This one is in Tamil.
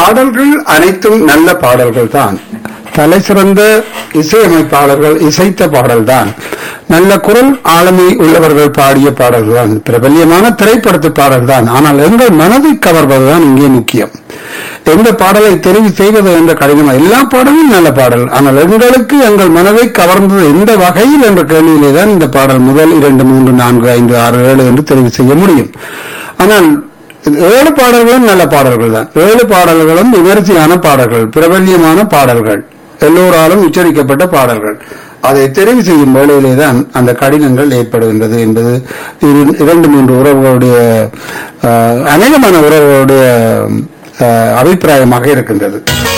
பாடல்கள் அனைத்தும் நல்ல பாடல்கள் தான் தலை சிறந்த இசையமைப்பாளர்கள் இசைத்த பாடல்தான் நல்ல குரல் ஆளுமை உள்ளவர்கள் பாடிய பாடல்கள் தான் பிரபல்யமான திரைப்படத்து பாடல் தான் ஆனால் எங்கள் மனதை கவர்வதுதான் இங்கே முக்கியம் எந்த பாடலை தெரிவு செய்வது என்ற கடினம் எல்லா பாடலும் நல்ல பாடல் ஆனால் எங்களுக்கு எங்கள் மனதை கவர்ந்தது எந்த வகையில் என்ற கேள்வியிலே தான் இந்த பாடல் முதல் இரண்டு மூன்று நான்கு ஐந்து ஆறு ஏழு என்று தெரிவு செய்ய முடியும் ஆனால் ஏழு பாடல்களும் நல்ல பாடல்கள் தான் ஏழு பாடல்களும் விமர்சையான பாடல்கள் பிரபல்யமான பாடல்கள் எல்லோராலும் உச்சரிக்கப்பட்ட பாடல்கள் அதை தெரிவு செய்யும் வேளையிலே தான் அந்த கடினங்கள் ஏற்படுகின்றது என்பது இரு- இரண்டு மூன்று உறவுகளுடைய அஹ், அநேகமான உறவுகளுடைய அஹ், அபிப்பிராயமாக இருக்கின்றது